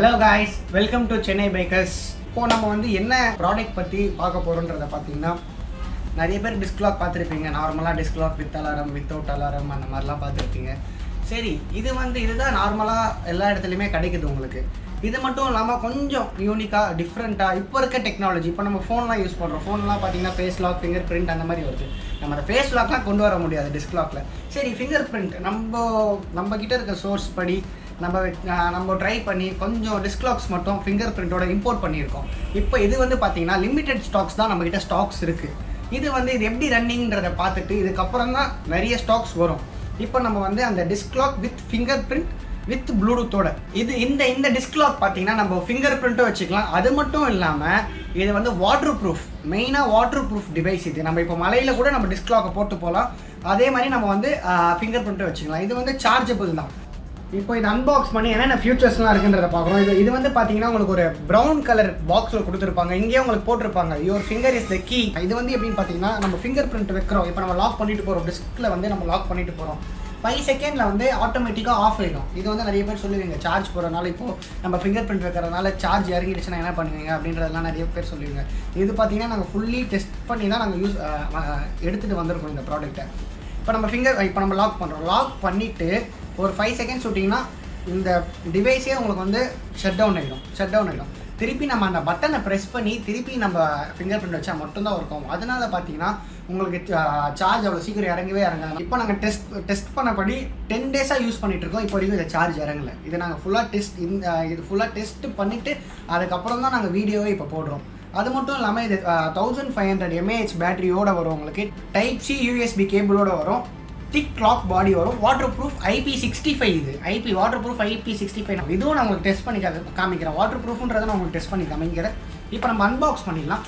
hello guys welcome to Chennai bikers இப்போ நம்ம வந்து என்ன ப்ராடக்ட் பற்றி பார்க்க போகிறோன்றத பார்த்தீங்கன்னா நிறைய பேர் டிஸ்க்லாக் பார்த்துருப்பீங்க நார்மலாக disc lock with alarm without alarm அந்த மாதிரிலாம் பார்த்துருப்பீங்க சரி இது வந்து இதுதான் நார்மலாக எல்லா இடத்துலையுமே கிடைக்குது உங்களுக்கு இது மட்டும் இல்லாமல் கொஞ்சம் யூனிக்காக டிஃப்ரெண்ட்டாக இப்போ இருக்க டெக்னாலஜி இப்போ நம்ம ஃபோன்லாம் யூஸ் பண்ணுறோம் ஃபோன்லாம் பார்த்தீங்கன்னா ஃபேஸ் லாக் ஃபிங்கர் பிரிண்ட் அந்த மாதிரி வருது நம்ம அந்த ஃபேஸ் லாக்லாம் கொண்டு வர முடியாது டிஸ்க் லாக்கில் சரி ஃபிங்கர் பிரிண்ட் நம்ம நம்ம கிட்ட இருக்க சோர்ஸ் படி நம்ம அஹ், நம்ம ட்ரை பண்ணி கொஞ்சம் டிஸ்க்லாக்ஸ் மட்டும் ஃபிங்கர் பிரிண்டோட இம்போர்ட் பண்ணியிருக்கோம் இப்போ இது வந்து பார்த்தீங்கன்னா லிமிடெட் ஸ்டாக்ஸ் தான் நம்மக்கிட்ட ஸ்டாக்ஸ் இருக்குது இது வந்து இது எப்படி ரன்னிங்கிறத பார்த்துட்டு இதுக்கப்புறம் தான் நிறைய ஸ்டாக்ஸ் வரும் இப்போ நம்ம வந்து அந்த disc lock with fingerprint with ப்ளூடூத்தோட இது இந்த இந்த டிஸ்க்லாக் பார்த்தீங்கன்னா நம்ம ஃபிங்கர் பிரிண்ட்டும் வச்சுக்கலாம் அது மட்டும் இல்லாமல் இது வந்து வாட்டர் ப்ரூஃப் மெயினாக வாட்டர் ப்ரூஃப் டிவைஸ் இது நம்ம இப்போ மலையில் கூட நம்ம டிஸ்க்லாக்கை போட்டு போகலாம் அதே மாதிரி நம்ம வந்து ஃபிங்கர் பிரிண்ட்டும் வச்சுக்கலாம் இது வந்து சார்ஜபிள் தான் இப்போ இது அன்பாக்ஸ் பண்ணி என்னென்ன ஃபியூச்சர்ஸ்லாம் இருக்குன்றத பார்க்குறோம் இது இது வந்து பார்த்தீங்கன்னா உங்களுக்கு ஒரு ப்ரௌன் கலர் பாக்ஸில் கொடுத்துருப்பாங்க இங்கேயே உங்களுக்கு போட்டிருப்பாங்க your finger is the key இது வந்து எப்படின்னு பார்த்தீங்கன்னா நம்ம ஃபிங்கர் பிரிண்ட் வைக்கிறோம் இப்போ நம்ம லாக் பண்ணிட்டு போகிறோம் டிஸ்கில் வந்து நம்ம லாக் பண்ணிட்டு போகிறோம் ஃபைவ் செகண்டில் வந்து ஆட்டோமேட்டிக்காக ஆஃப் ஆகிடும் இது வந்து நிறைய பேர் சொல்லுவீங்க சார்ஜ் போகிறனால இப்போ நம்ம ஃபிங்கர் பிரிண்ட் வைக்கிறதுனால சார்ஜ் இறங்கிடுச்சுன்னா என்ன பண்ணுவீங்க அப்படின்றதெல்லாம் நிறைய பேர் சொல்லுவீங்க இது பார்த்தீங்கன்னா நாங்கள் ஃபுல்லி டெஸ்ட் பண்ணி தான் நாங்கள் யூஸ் எடுத்துகிட்டு வந்திருக்கோம் இந்த ப்ராடக்ட்டை இப்போ நம்ம ஃபிங்கர் இப்போ நம்ம லாக் பண்ணுறோம் லாக் பண்ணிவிட்டு ஒரு ஃபைவ் செகண்ட்ஸ் விட்டிங்கன்னா இந்த டிவைஸே உங்களுக்கு வந்து ஷட் டவுன் ஆகிடும் ஷட் டவுன் ஆகிடும் திருப்பி நம்ம அந்த பட்டனை ப்ரெஸ் பண்ணி திருப்பி நம்ம ஃபிங்கர் பிரிண்ட் வச்சா மட்டும்தான் இருக்கும் அதனால பார்த்தீங்கன்னா உங்களுக்கு சார்ஜ் அவ்வளோ சீக்கிரம் இறங்கவே இறங்காது இப்போ நாங்கள் டெஸ்ட் டெஸ்ட் பண்ணபடி டென் டேஸாக யூஸ் பண்ணிட்டு இருக்கோம் இப்போ வரைக்கும் இந்த சார்ஜ் இறங்கல இது நாங்கள் ஃபுல்லாக டெஸ்ட் இந்த இது ஃபுல்லாக டெஸ்ட் பண்ணிவிட்டு அதுக்கப்புறம் தான் நாங்கள் வீடியோவே இப்போ போடுறோம் அது மட்டும் இல்லாமல் இது தௌசண்ட் ஃபைவ் ஹண்ட்ரட் எம்ஏஹெச் பேட்டரியோட வரும் உங்களுக்கு டைப் சி யூஎஸ்பி கேபிளோட வரும் திக் கிளாக் பாடி வரும் waterproof IP sixty five இது IP waterproof IP sixty five இதுவும் நான் உங்களுக்கு டெஸ்ட் பண்ணி கா- காமிக்கிறேன் வாட்டர் ப்ரூஃப்ன்றதை நான் உங்களுக்கு டெஸ்ட் பண்ணி காமிக்கிறேன் இப்போ நம்ம அன்பாக்ஸ் பண்ணிடலாம்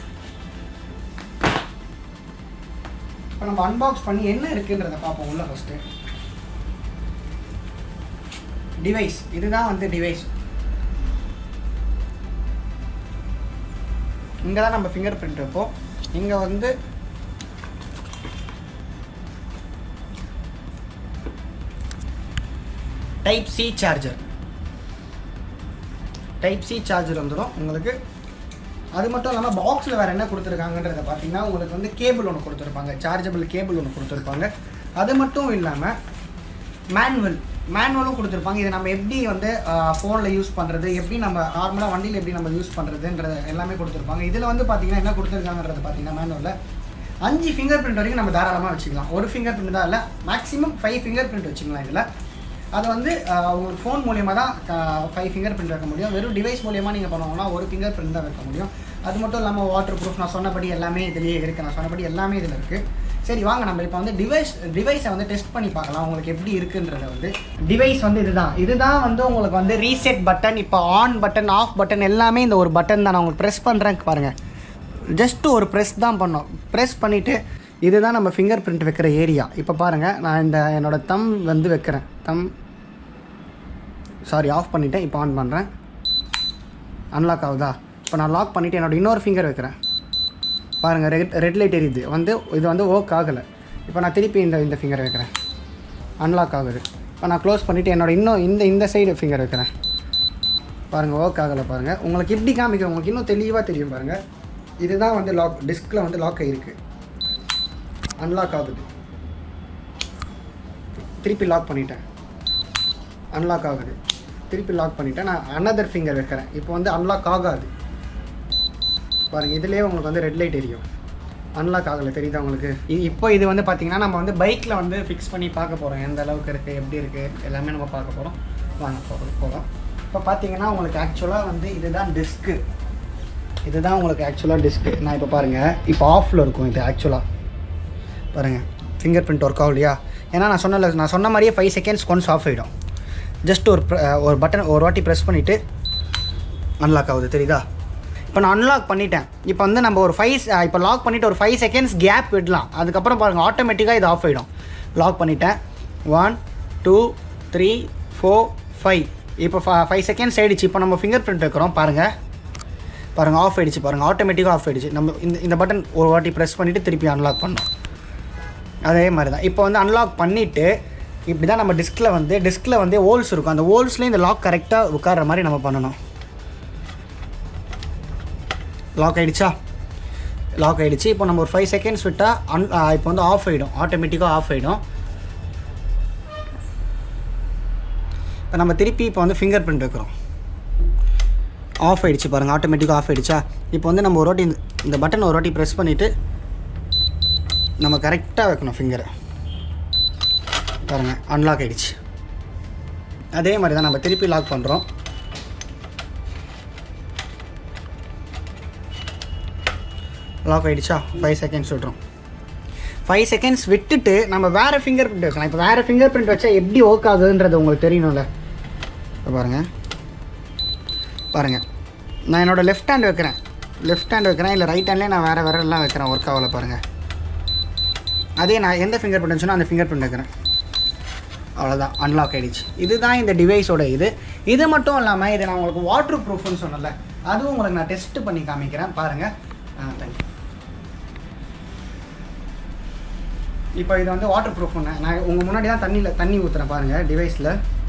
இப்போ நம்ம அன்பாக்ஸ் பண்ணி என்ன இருக்குன்றதை பார்ப்போம் உள்ள ஃபஸ்ட்டு டிவைஸ் இதுதான் வந்து டிவைஸ் இங்கே தான் நம்ம ஃபிங்கர் பிரிண்ட் வைப்போம் இங்கே வந்து type C charger type C charger வந்துடும் உங்களுக்கு அது மட்டும் இல்லாமல் பாக்ஸில் வேறு என்ன கொடுத்துருக்காங்கன்றத பார்த்தீங்கன்னா உங்களுக்கு வந்து கேபிள் ஒன்று கொடுத்துருப்பாங்க சார்ஜபிள் கேபிள் ஒன்று கொடுத்துருப்பாங்க அது மட்டும் இல்லாமல் மேனுவல் மேனுவலும் கொடுத்துருப்பாங்க இதை நம்ம எப்படி வந்து ஃபோனில் யூஸ் பண்ணுறது எப்படி நம்ம நார்மலாக வண்டியில் எப்படி நம்ம யூஸ் பண்ணுறதுன்றது எல்லாமே கொடுத்துருப்பாங்க இதில் வந்து பார்த்தீங்கன்னா என்ன கொடுத்துருக்காங்கன்றது பார்த்தீங்கன்னா மேனுவலில் அஞ்சு ஃபிங்கர் பிரிண்ட் வரைக்கும் நம்ம தாராளமாக வச்சுக்கலாம் ஒரு ஃபிங்கர் பிரிண்ட் தான் இல்லை மேக்ஸிமம் ஃபைவ் ஃபிங்கர் பிரிண்ட் வச்சுக்கலாம் இதில் அது வந்து ஆஹ், உங்களுக்கு ஃபோன் மூலியமாக தான் ஃபைவ் ஃபிங்கர் பிரிண்ட் வைக்க முடியும் வெறும் டிவைஸ் மூலியமாக நீங்கள் பண்ணுவோம்னா ஒரு ஃபிங்கர் பிரிண்ட் தான் வைக்க முடியும் அது மட்டும் இல்லாமல் வாட்டர் ப்ரூஃப் நான் சொன்னபடி எல்லாமே இதுலேயே இருக்குது நான் சொன்னபடி எல்லாமே இதில் இருக்குது சரி வாங்க நம்ம இப்போ வந்து டிவைஸ் டிவைஸை வந்து டெஸ்ட் பண்ணி பார்க்கலாம் உங்களுக்கு எப்படி இருக்குன்றத வந்து டிவைஸ் வந்து இதுதான் இதுதான் வந்து உங்களுக்கு வந்து ரீசெட் பட்டன் இப்போ ஆன் பட்டன் ஆஃப் பட்டன் எல்லாமே இந்த ஒரு பட்டன் தான் நான் உங்களுக்கு ப்ரெஸ் பண்ணுறேன் பாருங்கள் ஜஸ்ட் ஒரு ப்ரெஸ் தான் பண்ணோம் ப்ரெஸ் பண்ணிவிட்டு இதுதான் நம்ம ஃபிங்கர் பிரிண்ட் வைக்கிற ஏரியா இப்போ பாருங்கள் நான் இந்த என்னோட தம் வந்து வைக்கிறேன் தம் சாரி ஆஃப் பண்ணிட்டேன் இப்போ ஆன் பண்ணுறேன் அன்லாக் ஆகுதா இப்போ நான் லாக் பண்ணிவிட்டு என்னோட இன்னொரு ஃபிங்கர் வைக்கிறேன் பாருங்கள் ரெட் ரெட் லைட் எரியுது வந்து இது வந்து ஒர்க் ஆகலை இப்போ நான் திருப்பி இந்த இந்த ஃபிங்கர் வைக்கிறேன் அன்லாக் ஆகுது இப்போ நான் க்ளோஸ் பண்ணிவிட்டு என்னோட இன்னும் இந்த இந்த சைடு ஃபிங்கர் வைக்கிறேன் பாருங்கள் ஒர்க் ஆகலை பாருங்கள் உங்களுக்கு இப்படி காமிக்கிறேன் உங்களுக்கு இன்னும் தெளிவாக தெரியும் பாருங்கள் இதுதான் வந்து லாக் டிஸ்கில் வந்து லாக் ஆகிருக்கு அன்லாக் ஆகுது திருப்பி லாக் பண்ணிட்டேன் அன்லாக் ஆகுது திருப்பி லாக் பண்ணிட்டேன் நான் அனதர் ஃபிங்கர் வைக்கிறேன் இப்போ வந்து அன்லாக் ஆகாது பாருங்கள் இதுலேயே உங்களுக்கு வந்து ரெட் லைட் எரியும் அன்லாக் ஆகலை தெரியுதா உங்களுக்கு இ- இப்போ இது வந்து பார்த்தீங்கன்னா நம்ம வந்து பைக்கில் வந்து ஃபிக்ஸ் பண்ணி பார்க்க போகிறோம் எந்த அளவுக்கு இருக்குது எப்படி இருக்குது எல்லாமே நம்ம பார்க்க போகிறோம் வாங்க போகிறோம் போகிறோம் இப்போ பார்த்தீங்கன்னா உங்களுக்கு ஆக்சுவலாக வந்து இதுதான் டிஸ்க்கு இதுதான் உங்களுக்கு ஆக்சுவலாக டிஸ்க்கு நான் இப்போ பாருங்கள் இப்போ ஆஃபில் இருக்கும் இது ஆக்சுவலாக பாருங்கள் ஃபிங்கர் பிரிண்ட் ஒர்க் ஆகும் இல்லையா ஏன்னா நான் சொன்னல நான் சொன்ன மாதிரியே ஃபைவ் செகண்ட்ஸ் கொண்டு ஆஃப் ஆகிடும் ஜஸ்ட் ஒரு pre- ஒரு பட்டன் ஒரு வாட்டி ப்ரெஸ் பண்ணிவிட்டு அன்லாக் ஆகுது தெரியுதா இப்போ நான் அன்லாக் பண்ணிட்டேன் இப்போ வந்து நம்ம ஒரு ஃபைவ் இப்போ லாக் பண்ணிவிட்டு ஒரு ஃபைவ் செகண்ட்ஸ் கேப் விடலாம் அதுக்கப்புறம் பாருங்கள் ஆட்டோமேட்டிக்காக இது ஆஃப் ஆகிடும் லாக் பண்ணிட்டேன் one two three four five இப்போ ஃபைவ் செகண்ட்ஸ் ஆயிடுச்சு இப்போ நம்ம ஃபிங்கர் பிரிண்ட் வைக்கிறோம் பாருங்கள் பாருங்கள் ஆஃப் ஆயிடுச்சு பாருங்கள் ஆட்டோமேட்டிக்காக ஆஃப் ஆயிடுச்சு நம்ம இந்த இந்த பட்டன் ஒரு வாட்டி ப்ரெஸ் பண்ணிவிட்டு திருப்பி அன்லாக் பண்ணோம் அதே மாதிரி தான் இப்போ வந்து அன்லாக் பண்ணிவிட்டு இப்படி தான் நம்ம டிஸ்கில் வந்து டிஸ்கில் வந்து ஹோல்ஸ் இருக்கும் அந்த ஹோல்ஸ்லேயும் இந்த லாக் கரெக்டாக உட்கார்ற மாதிரி நம்ம பண்ணணும் லாக் ஆகிடுச்சா லாக் ஆகிடுச்சு இப்போ நம்ம ஒரு ஃபைவ் செகண்ட்ஸ் விட்டால் அன் இப்போ வந்து ஆஃப் ஆகிடும் ஆட்டோமேட்டிக்காக ஆஃப் ஆகிடும் இப்போ நம்ம திருப்பி இப்போ வந்து ஃபிங்கர் பிரிண்ட் வைக்கிறோம் ஆஃப் ஆகிடுச்சு பாருங்கள் ஆட்டோமேட்டிக்காக ஆஃப் ஆகிடுச்சா இப்போ வந்து நம்ம ஒரு வாட்டி இந்த- இந்த பட்டன் ஒரு வாட்டி ப்ரெஸ் பண்ணிவிட்டு நம்ம கரெக்டாக வைக்கணும் ஃபிங்கரை பாருங்கள் அன்லாக் ஆகிடுச்சு அதே மாதிரி தான் நம்ம திருப்பி லாக் பண்ணுறோம் லாக் ஆகிடுச்சா ஃபைவ் செகண்ட்ஸ் விட்றோம் ஃபைவ் செகண்ட்ஸ் விட்டுட்டு நம்ம வேறு ஃபிங்கர் பிரிண்ட் வைக்கலாம் இப்போ வேறு ஃபிங்கர் பிரிண்ட் வச்சா எப்படி ஒர்க் ஆகுதுன்றது உங்களுக்கு தெரியணும்ல இப்போ பாருங்கள் பாருங்கள் நான் என்னோடய லெஃப்ட் ஹேண்ட் வைக்கிறேன் லெஃப்ட் ஹேண்ட் வைக்கிறேன் இல்லை ரைட் ஹேண்ட்லேயே நான் வேறு விரல்லாம் வைக்கிறேன் ஒர்க் ஆகல பாருங்கள் அதே நான் எந்த ஃபிங்கர் பிரிண்ட் வச்சோன்னா அந்த ஃபிங்கர் பிரிண்ட் வைக்கிறேன் அவ்வளோதான் அன்லாக் ஆகிடுச்சு இதுதான் இந்த டிவைஸோட இது இது மட்டும் இல்லாமல் இது நான் உங்களுக்கு வாட்டர் ப்ரூஃப்னு சொன்னல அதுவும் உங்களுக்கு நான் டெஸ்ட் பண்ணி காமிக்கிறேன் பாருங்கள் தேங்க்யூ இப்போ இது வந்து வாட்டர் ப்ரூஃப் ஒன்று நான் உங்கள் முன்னாடி தான் தண்ணியில் தண்ணி ஊற்றுறேன் பாருங்கள் டிவைஸில்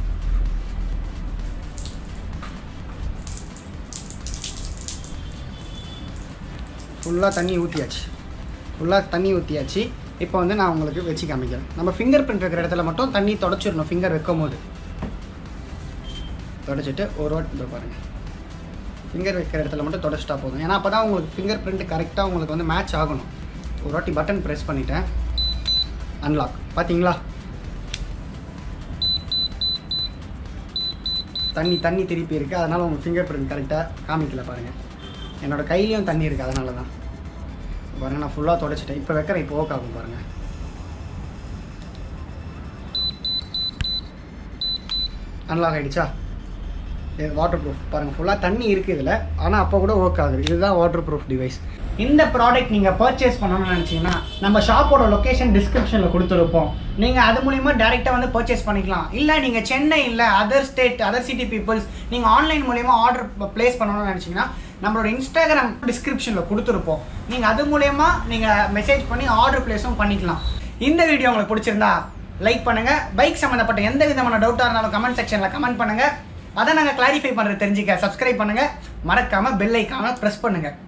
ஃபுல்லாக தண்ணி ஊற்றியாச்சு ஃபுல்லாக தண்ணி ஊற்றியாச்சு இப்போ வந்து நான் உங்களுக்கு வச்சு காமிக்கிறேன் நம்ம ஃபிங்கர் பிரிண்ட் வைக்கிற இடத்துல மட்டும் தண்ணி தொடச்சிடணும் ஃபிங்கர் வைக்கும் போது தொடச்சிட்டு ஒரு வாட்டி இதோ பாருங்கள் ஃபிங்கர் வைக்கிற இடத்துல மட்டும் தொடச்சிட்டா போதும் ஏன்னா அப்போ தான் உங்களுக்கு ஃபிங்கர் பிரிண்ட் கரெக்டாக உங்களுக்கு வந்து மேட்ச் ஆகணும் ஒரு வாட்டி பட்டன் ப்ரெஸ் பண்ணிட்டேன் அன்லாக் பார்த்தீங்களா தண்ணி தண்ணி திருப்பி இருக்குது அதனால் உங்கள் ஃபிங்கர் பிரிண்ட் கரெக்டாக காமிக்கல பாருங்கள் என்னோடய கையிலையும் தண்ணி இருக்குது அதனால தான் பாருங்கள் நான் ஃபுல்லாக தொடச்சிட்டேன் இப்போ வைக்கிறேன் இப்போ ஓக் ஆகும் பாருங்கள் அன்லாக் ஆகிடுச்சா இது வாட்டர் ப்ரூஃப் பாருங்கள் ஃபுல்லாக தண்ணி இருக்குது இதில் ஆனால் அப்போ கூட ஒர்க் ஆகுது இதுதான் வாட்டர் ப்ரூஃப் டிவைஸ் இந்த ப்ராடக்ட் நீங்கள் பர்ச்சேஸ் பண்ணணும்னு நினச்சிங்கன்னா நம்ம ஷாப்போட லொக்கேஷன் டிஸ்கிரிப்ஷனில் கொடுத்துருப்போம் நீங்கள் அது மூலிமா டேரெக்டாக வந்து பர்ச்சேஸ் பண்ணிக்கலாம் இல்லை நீங்கள் சென்னை இல்லை other state other city peoples நீங்கள் ஆன்லைன் மூலிமா ஆர்டர் ப்ளேஸ் பண்ணணும்னு நினச்சிங்கன்னா நம்மளோட இன்ஸ்டாகிராம் டிஸ்கிரிப்ஷனில் கொடுத்துருப்போம் நீங்கள் அது மூலயமா நீங்கள் மெசேஜ் பண்ணி ஆர்டர் ப்ளேஸும் பண்ணிக்கலாம் இந்த வீடியோ உங்களுக்கு பிடிச்சிருந்தா லைக் பண்ணுங்கள் பைக் சம்மந்தப்பட்ட எந்த விதமான டவுட்டாக இருந்தாலும் கமெண்ட் செக்ஷனில் கமெண்ட் பண்ணுங்கள் அதை நாங்கள் கிளாரிஃபை பண்ணுறது தெரிஞ்சுக்க சப்ஸ்கிரைப் பண்ணுங்கள் மறக்காமல் பெல் ஐக்கானை ப்ரெஸ் பண்ணுங்கள்